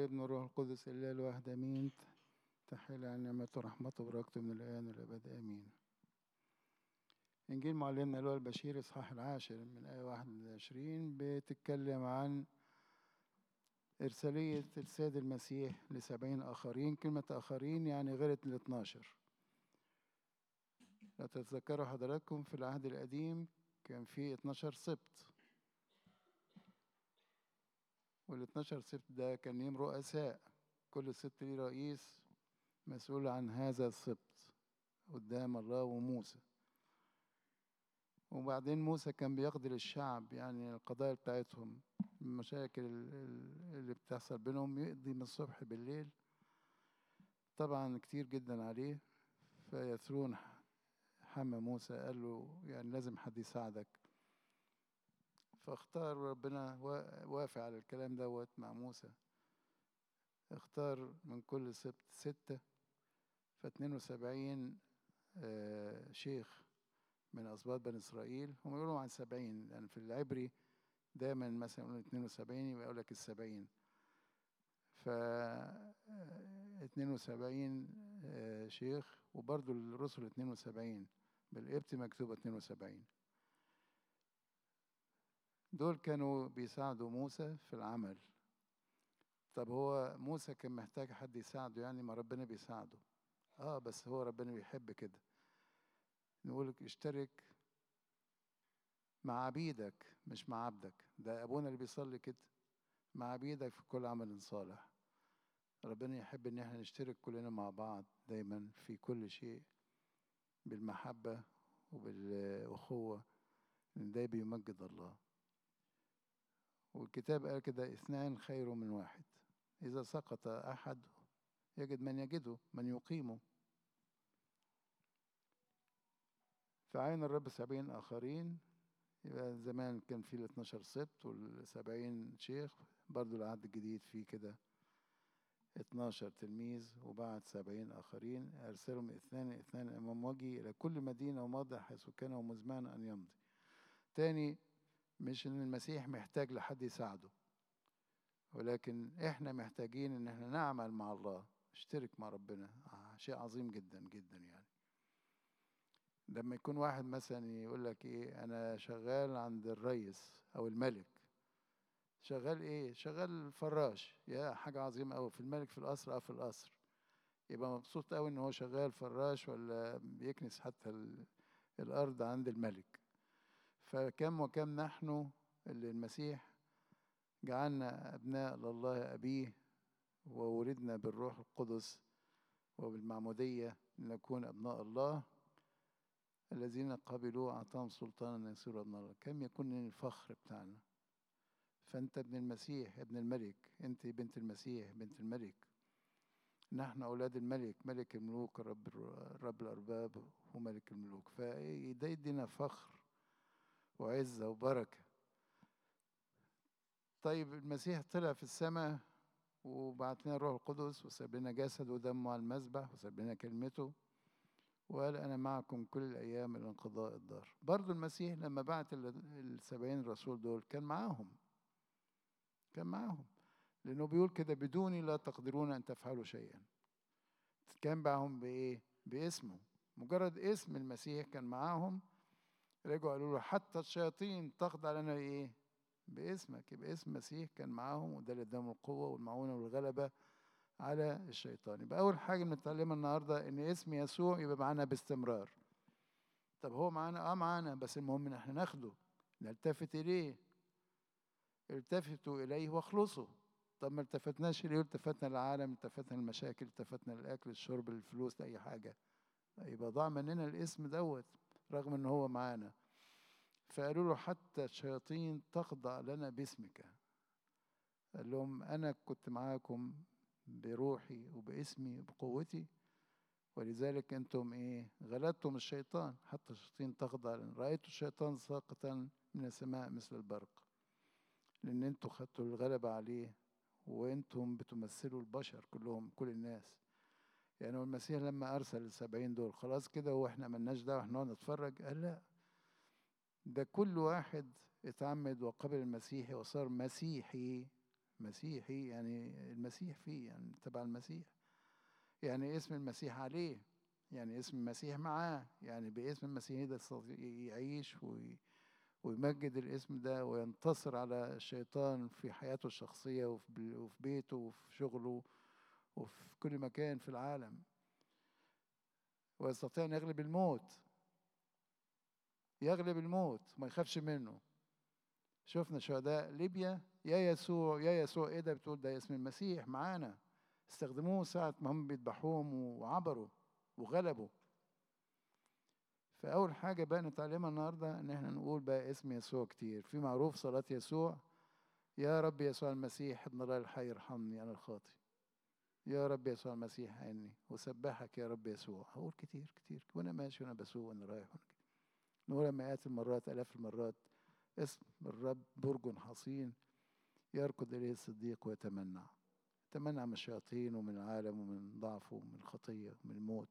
والابن والروح القدس الا الواحد امين تحل عن نعمة ورحمته وبركته من الآن والأبد آمين إنجيل معلمنا اللي هو البشير إصحاح العاشر من آية 21 بتتكلم عن إرسالية السيد المسيح لسبعين آخرين كلمة آخرين يعني غير ال 12 لو تتذكروا حضراتكم في العهد القديم كان في 12 سبط وال 12 سبط ده كان ليهم رؤساء كل سبط ليه رئيس مسؤول عن هذا السبط قدام الله وموسى وبعدين موسى كان بيقضي للشعب يعني القضايا بتاعتهم المشاكل اللي بتحصل بينهم يقضي من الصبح بالليل طبعا كتير جدا عليه فيثرون حمى موسى قال له يعني لازم حد يساعدك فاختار ربنا وافق على الكلام دوت مع موسى اختار من كل سبت ستة فاتنين وسبعين شيخ من أسباط بني إسرائيل هم يقولوا عن سبعين لأن في العبري دايما مثلا يقولوا اتنين وسبعين يبقى يقول لك السبعين ف اتنين وسبعين شيخ وبرضو الرسل اتنين وسبعين بالقبط مكتوبة اتنين وسبعين دول كانوا بيساعدوا موسى في العمل طب هو موسى كان محتاج حد يساعده يعني ما ربنا بيساعده اه بس هو ربنا بيحب كده نقول لك اشترك مع عبيدك مش مع عبدك ده ابونا اللي بيصلي كده مع عبيدك في كل عمل صالح ربنا يحب ان احنا نشترك كلنا مع بعض دايما في كل شيء بالمحبة وبالأخوة لأن ده بيمجد الله والكتاب قال كده اثنان خير من واحد إذا سقط أحد يجد من يجده من يقيمه فعين الرب سبعين آخرين يبقى زمان كان في ال 12 سبت وال 70 شيخ برضو العهد الجديد فيه كده 12 تلميذ وبعد سبعين آخرين أرسلهم اثنان اثنان أمام وجهي إلى كل مدينة ومضى حيث كان ومزمعا أن يمضي تاني مش إن المسيح محتاج لحد يساعده ولكن إحنا محتاجين إن إحنا نعمل مع الله اشترك مع ربنا آه شيء عظيم جدا جدا يعني لما يكون واحد مثلا يقول لك ايه انا شغال عند الرئيس او الملك شغال ايه شغال فراش يا حاجه عظيمه قوي في الملك في القصر او في القصر يبقى مبسوط قوي ان هو شغال فراش ولا بيكنس حتى الارض عند الملك فكم وكم نحن اللي المسيح جعلنا ابناء لله ابيه وولدنا بالروح القدس وبالمعموديه لنكون ابناء الله الذين قبلوا أعطاهم سلطانا أن يصيروا ابن الله كم يكون الفخر بتاعنا فأنت ابن المسيح ابن الملك أنت بنت المسيح بنت الملك نحن أولاد الملك ملك الملوك رب رب الأرباب وملك الملوك فده يدينا فخر وعزة وبركة طيب المسيح طلع في السماء وبعت لنا الروح القدس وساب لنا جسد ودمه على المذبح وساب لنا كلمته وقال أنا معكم كل الأيام إلى انقضاء الدار برضو المسيح لما بعت السبعين رسول دول كان معاهم كان معاهم لأنه بيقول كده بدوني لا تقدرون أن تفعلوا شيئا كان معاهم بإيه؟ باسمه مجرد اسم المسيح كان معاهم رجعوا قالوا له حتى الشياطين تخضع لنا إيه؟ باسمك يبقى اسم المسيح كان معاهم وده اللي اداهم القوة والمعونة والغلبة على الشيطان يبقى أول حاجة بنتعلمها النهاردة إن اسم يسوع يبقى معانا باستمرار طب هو معانا اه معانا بس المهم ان احنا ناخده نلتفت اليه التفتوا اليه واخلصوا طب ما التفتناش اليه التفتنا للعالم التفتنا للمشاكل التفتنا للاكل الشرب الفلوس لاي حاجه يبقى ضاع مننا الاسم دوت رغم ان هو معانا فقالوا له حتى الشياطين تخضع لنا باسمك قال لهم انا كنت معاكم بروحي وباسمي وبقوتي ولذلك انتم ايه غلبتم الشيطان حتى الشياطين تخضع رايت الشيطان ساقطا من السماء مثل البرق لان انتم خدتوا الغلبة عليه وانتم بتمثلوا البشر كلهم كل الناس يعني المسيح لما ارسل السبعين دول خلاص كده واحنا ملناش دعوه احنا نتفرج قال لا ده كل واحد اتعمد وقبل المسيحي وصار مسيحي مسيحي يعني المسيح فيه يعني تبع المسيح يعني اسم المسيح عليه يعني اسم المسيح معاه يعني باسم المسيح ده يعيش ويمجد الاسم ده وينتصر على الشيطان في حياته الشخصية وفي بيته وفي شغله وفي كل مكان في العالم ويستطيع أن يغلب الموت يغلب الموت ما يخافش منه شفنا شهداء ليبيا يا يسوع يا يسوع ايه ده بتقول ده اسم المسيح معانا استخدموه ساعة ما هم بيذبحوهم وعبروا وغلبوا فأول حاجة بقى نتعلمها النهاردة إن إحنا نقول بقى اسم يسوع كتير في معروف صلاة يسوع يا رب يسوع المسيح ابن الله الحي ارحمني أنا الخاطئ يا رب يسوع المسيح عيني وسبحك يا رب يسوع هقول كتير كتير وأنا ماشي وأنا بسوق وأنا رايح وأنا نقولها مئات المرات آلاف المرات اسم الرب برج حصين يركض إليه الصديق ويتمنع يتمنع من الشياطين ومن العالم ومن ضعفه ومن الخطية ومن الموت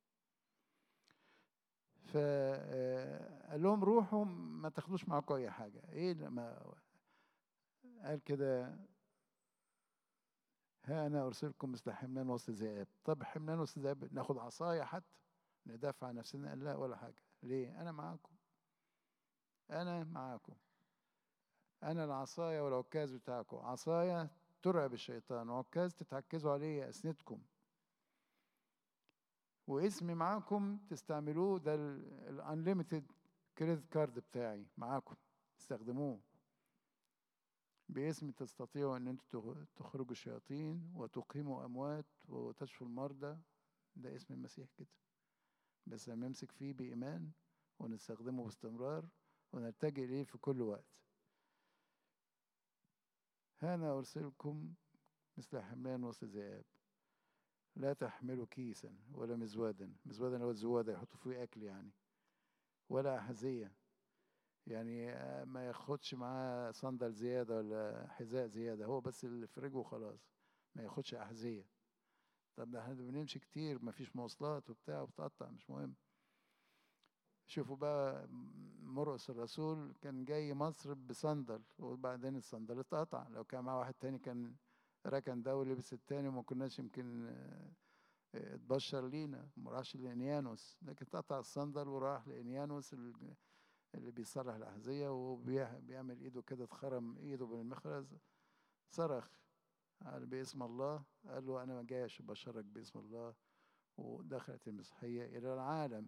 فقال لهم روحوا ما تاخدوش معاكم أي حاجة إيه لما قال كده ها أنا أرسلكم مثل حملان وسط ذئاب طب حملان وسط ذئاب ناخد عصاية حتى ندافع عن نفسنا قال لا ولا حاجة ليه أنا معاكم أنا معاكم أنا العصاية والعكاز بتاعكم عصاية ترعب الشيطان وعكاز تتعكزوا عليه أسندكم واسمي معاكم تستعملوه ده الانليمتد كريدت كارد بتاعي معاكم استخدموه باسم تستطيعوا ان انتوا تخرجوا الشياطين وتقيموا اموات وتشفوا المرضى ده اسم المسيح كده بس لما نمسك فيه بايمان ونستخدمه باستمرار ونلتجئ اليه في كل وقت هانا ارسلكم مثل حملان وسط ذئاب لا تحملوا كيسا ولا مزوادا مزوادا هو الزواده يحطوا فيه اكل يعني ولا احذيه يعني ما ياخدش معاه صندل زياده ولا حذاء زياده هو بس اللي في رجله وخلاص ما ياخدش احذيه طب ده احنا بنمشي كتير ما فيش مواصلات وبتاع وبتقطع مش مهم شوفوا بقى مرقس الرسول كان جاي مصر بصندل وبعدين الصندل اتقطع لو كان معاه واحد تاني كان ركن ده ولبس التاني وما كناش يمكن اتبشر لينا ما راحش لانيانوس لكن اتقطع الصندل وراح لانيانوس اللي بيصلح الاحذيه وبيعمل ايده كده اتخرم ايده بالمخرز صرخ قال باسم الله قال له انا جاي ابشرك باسم الله ودخلت المسيحيه الى العالم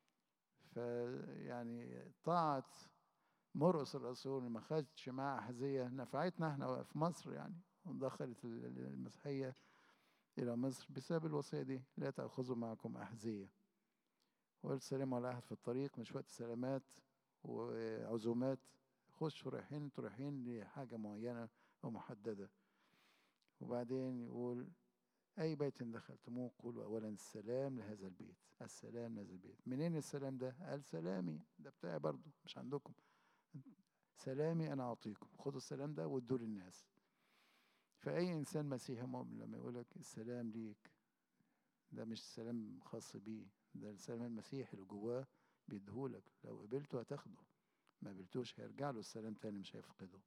فيعني طاعة مرقس الرسول ما خدش معاه أحذية نفعتنا احنا في مصر يعني ودخلت المسيحية إلى مصر بسبب الوصية دي لا تأخذوا معكم أحذية وقلت سلام على أحد في الطريق مش وقت سلامات وعزومات خشوا رايحين انتوا رايحين لحاجة معينة ومحددة وبعدين يقول أي بيت دخلتموه قولوا أولا السلام لهذا البيت السلام لهذا البيت منين السلام ده؟ قال سلامي ده بتاعي برضو مش عندكم سلامي أنا أعطيكم خدوا السلام ده وادوه للناس فأي إنسان مسيحي مؤمن لما يقول لك السلام ليك ده مش سلام خاص بيه ده السلام المسيحي اللي جواه بيديهولك لو قبلته هتاخده ما قبلتوش هيرجع له السلام تاني مش هيفقده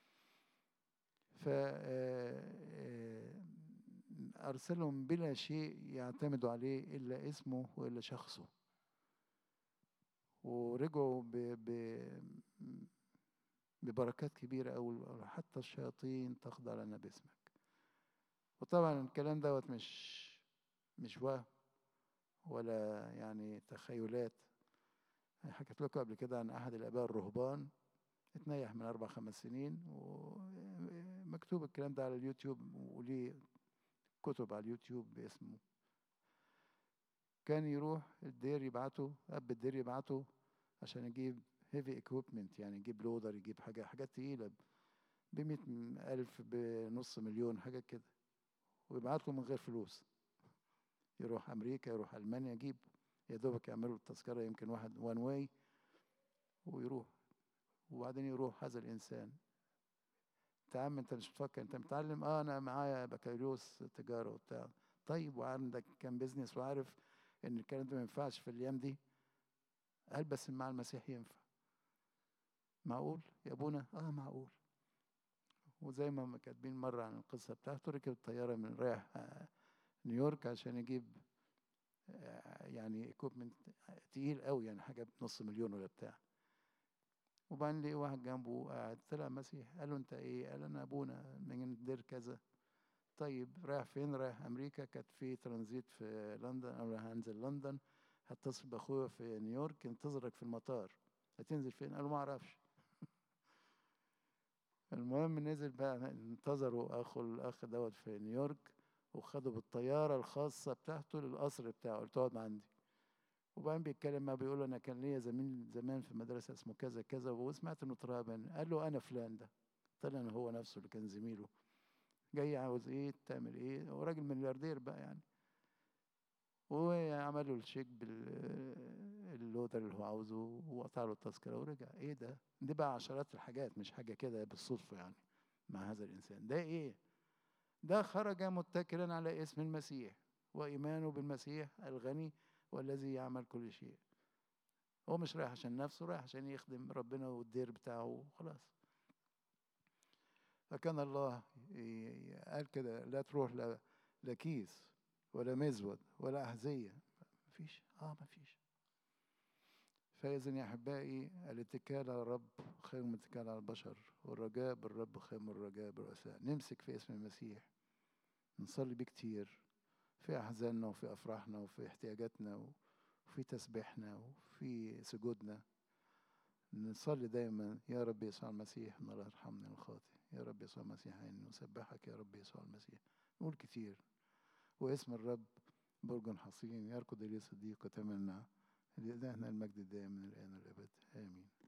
ف أرسلهم بلا شيء يعتمدوا عليه إلا اسمه وإلا شخصه ورجعوا ب... ب... ببركات كبيرة أوي حتى الشياطين تخضع لنا باسمك وطبعا الكلام دوت مش مش وهم ولا يعني تخيلات حكيت لكم قبل كده عن أحد الآباء الرهبان اتنيح من أربع خمس سنين ومكتوب الكلام ده على اليوتيوب وليه كتب على اليوتيوب باسمه كان يروح الدير يبعته أب الدير يبعته عشان يجيب هيفي اكويبمنت يعني يجيب لودر يجيب حاجة حاجات تقيلة بمية ألف بنص مليون حاجة كده ويبعت له من غير فلوس يروح أمريكا يروح ألمانيا يجيب يا دوبك يعملوا التذكرة يمكن واحد وان واي ويروح وبعدين يروح هذا الإنسان انت يا عم انت مش بتفكر انت متعلم اه انا معايا بكالوريوس تجاره وبتاع طيب وعندك كام بيزنس وعارف ان الكلام ده ما ينفعش في الايام دي قال بس مع المسيح ينفع معقول يا ابونا اه معقول وزي ما كاتبين مرة عن القصة بتاعته ركب الطيارة من رايح نيويورك عشان يجيب يعني اكوبمنت تقيل قوي يعني حاجة بنص مليون ولا بتاع وبعدين لقي واحد جنبه قاعد طلع مسيح قال له انت ايه قال انا ابونا من دير كذا طيب رايح فين رايح امريكا كانت في ترانزيت في لندن او هنزل لندن هتصل باخويا في نيويورك ينتظرك في المطار هتنزل فين قال له ما اعرفش المهم نزل بقى انتظروا اخو الاخ دوت في نيويورك وخدوا بالطياره الخاصه بتاعته للقصر بتاعه قلت اقعد عندي وبعدين بيتكلم معاه بيقول له انا كان ليا زميل زمان في مدرسه اسمه كذا كذا وسمعت انه ترابا قال له انا فلان ده طلع ان هو نفسه اللي كان زميله جاي عاوز ايه تعمل ايه هو راجل ملياردير بقى يعني وعمل له الشيك باللودر اللي هو عاوزه وقطع له التذكره ورجع ايه ده دي بقى عشرات الحاجات مش حاجه كده بالصدفه يعني مع هذا الانسان ده ايه ده خرج متكلا على اسم المسيح وايمانه بالمسيح الغني والذي يعمل كل شيء هو مش رايح عشان نفسه رايح عشان يخدم ربنا والدير بتاعه وخلاص فكان الله قال كده لا تروح لا, لا كيس ولا مزود ولا أحذية مفيش اه مفيش فإذا يا أحبائي الاتكال على الرب خير من الاتكال على البشر والرجاء بالرب خير من الرجاء بالرؤساء نمسك في اسم المسيح نصلي بيه كتير في أحزاننا وفي أفراحنا وفي احتياجاتنا وفي تسبيحنا وفي سجودنا نصلي دايما يا رب يسوع المسيح ان الله يرحمني الخاطئ يا رب يسوع المسيح اني اسبحك يا رب يسوع المسيح نقول كتير واسم الرب برج حصين يركض اليه صديق وتمنى لإلهنا المجد الدائم من الآن والأبد آمين